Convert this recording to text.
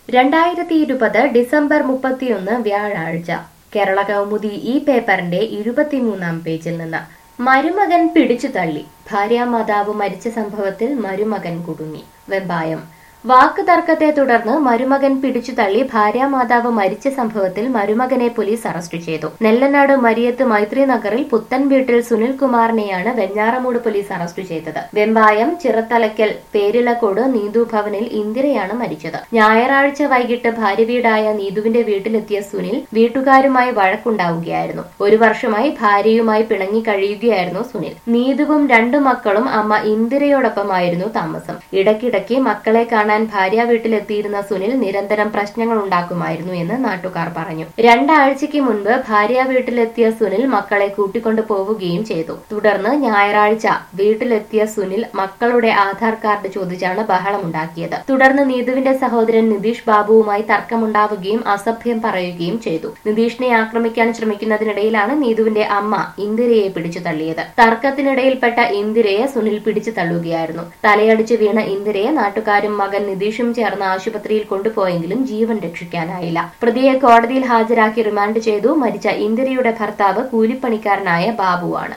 രണ്ടായിരത്തി ഇരുപത് ഡിസംബർ മുപ്പത്തിയൊന്ന് വ്യാഴാഴ്ച കേരള കൗമുദി ഈ പേപ്പറിന്റെ ഇരുപത്തിമൂന്നാം പേജിൽ നിന്ന് മരുമകൻ പിടിച്ചു തള്ളി ഭാര്യാമാതാവ് മരിച്ച സംഭവത്തിൽ മരുമകൻ കുടുങ്ങി വെമ്പായം വാക്ക് തർക്കത്തെ തുടർന്ന് മരുമകൻ പിടിച്ചു തള്ളി ഭാര്യാമാതാവ് മരിച്ച സംഭവത്തിൽ മരുമകനെ പോലീസ് അറസ്റ്റ് ചെയ്തു നെല്ലനാട് മരിയത്ത് മൈത്രി നഗറിൽ പുത്തൻ വീട്ടിൽ സുനിൽകുമാറിനെയാണ് വെഞ്ഞാറമൂട് പോലീസ് അറസ്റ്റ് ചെയ്തത് വെമ്പായം ചിറത്തലയ്ക്കൽ പേരിളക്കോട് നീതു ഭവനിൽ ഇന്ദിരയാണ് മരിച്ചത് ഞായറാഴ്ച വൈകിട്ട് ഭാര്യ വീടായ നീതുവിന്റെ വീട്ടിലെത്തിയ സുനിൽ വീട്ടുകാരുമായി വഴക്കുണ്ടാവുകയായിരുന്നു ഒരു വർഷമായി ഭാര്യയുമായി പിണങ്ങി കഴിയുകയായിരുന്നു സുനിൽ നീതുവും രണ്ടു മക്കളും അമ്മ ഇന്ദിരയോടൊപ്പമായിരുന്നു താമസം ഇടയ്ക്കിടയ്ക്ക് മക്കളെ കാണാൻ ഭാര്യ വീട്ടിലെത്തിയിരുന്ന സുനിൽ നിരന്തരം പ്രശ്നങ്ങൾ ഉണ്ടാക്കുമായിരുന്നു എന്ന് നാട്ടുകാർ പറഞ്ഞു രണ്ടാഴ്ചയ്ക്ക് മുൻപ് ഭാര്യ വീട്ടിലെത്തിയ സുനിൽ മക്കളെ കൂട്ടിക്കൊണ്ടു പോവുകയും ചെയ്തു തുടർന്ന് ഞായറാഴ്ച വീട്ടിലെത്തിയ സുനിൽ മക്കളുടെ ആധാർ കാർഡ് ചോദിച്ചാണ് ബഹളമുണ്ടാക്കിയത് തുടർന്ന് നീതുവിന്റെ സഹോദരൻ നിതീഷ് ബാബുവുമായി തർക്കമുണ്ടാവുകയും അസഭ്യം പറയുകയും ചെയ്തു നിതീഷിനെ ആക്രമിക്കാൻ ശ്രമിക്കുന്നതിനിടയിലാണ് നീതുവിന്റെ അമ്മ ഇന്ദിരയെ പിടിച്ചു തള്ളിയത് തർക്കത്തിനിടയിൽപ്പെട്ട ഇന്ദിരയെ സുനിൽ പിടിച്ചു തള്ളുകയായിരുന്നു തലയടിച്ച് വീണ ഇന്ദിരയെ നാട്ടുകാരും മകൻ നിതീഷും ചേർന്ന് ആശുപത്രിയിൽ കൊണ്ടുപോയെങ്കിലും ജീവൻ രക്ഷിക്കാനായില്ല പ്രതിയെ കോടതിയിൽ ഹാജരാക്കി റിമാൻഡ് ചെയ്തു മരിച്ച ഇന്ദിരയുടെ ഭർത്താവ് കൂലിപ്പണിക്കാരനായ ബാബുവാണ്